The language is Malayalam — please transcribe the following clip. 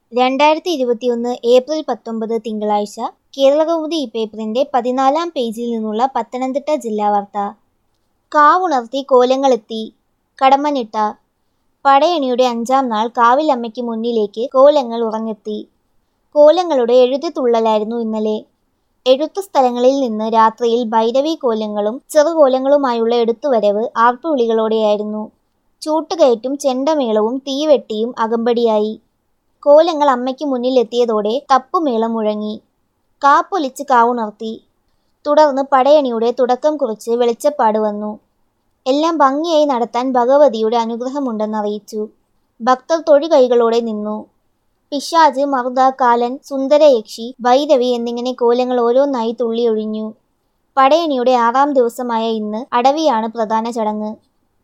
രണ്ടായിരത്തി ഇരുപത്തിയൊന്ന് ഏപ്രിൽ പത്തൊമ്പത് തിങ്കളാഴ്ച കേരളകൗമുദി ഈ പേപ്പറിന്റെ പതിനാലാം പേജിൽ നിന്നുള്ള പത്തനംതിട്ട ജില്ലാ വാർത്ത കാവുണർത്തി കോലങ്ങളെത്തി കടമ്മനിട്ട പടയണിയുടെ അഞ്ചാം നാൾ കാവിലമ്മയ്ക്ക് മുന്നിലേക്ക് കോലങ്ങൾ ഉറങ്ങെത്തി കോലങ്ങളുടെ എഴുതിത്തുള്ളലായിരുന്നു ഇന്നലെ എഴുത്തു സ്ഥലങ്ങളിൽ നിന്ന് രാത്രിയിൽ ഭൈരവി കോലങ്ങളും ചെറുകോലങ്ങളുമായുള്ള എടുത്തുവരവ് ആർപ്പുവിളികളോടെയായിരുന്നു ചൂട്ടുകയറ്റും ചെണ്ടമേളവും തീവെട്ടിയും അകമ്പടിയായി കോലങ്ങൾ അമ്മയ്ക്ക് മുന്നിലെത്തിയതോടെ തപ്പുമേളം മുഴങ്ങി കാപ്പൊലിച്ച് കാവുണർത്തി തുടർന്ന് പടയണിയുടെ തുടക്കം കുറിച്ച് വെളിച്ചപ്പാട് വന്നു എല്ലാം ഭംഗിയായി നടത്താൻ ഭഗവതിയുടെ അനുഗ്രഹമുണ്ടെന്നറിയിച്ചു ഭക്തർ തൊഴുകൈകളോടെ നിന്നു പിശാജ് മറുത കാലൻ സുന്ദരയക്ഷി ഭൈരവി എന്നിങ്ങനെ കോലങ്ങൾ ഓരോന്നായി തുള്ളിയൊഴിഞ്ഞു പടയണിയുടെ ആറാം ദിവസമായ ഇന്ന് അടവിയാണ് പ്രധാന ചടങ്ങ്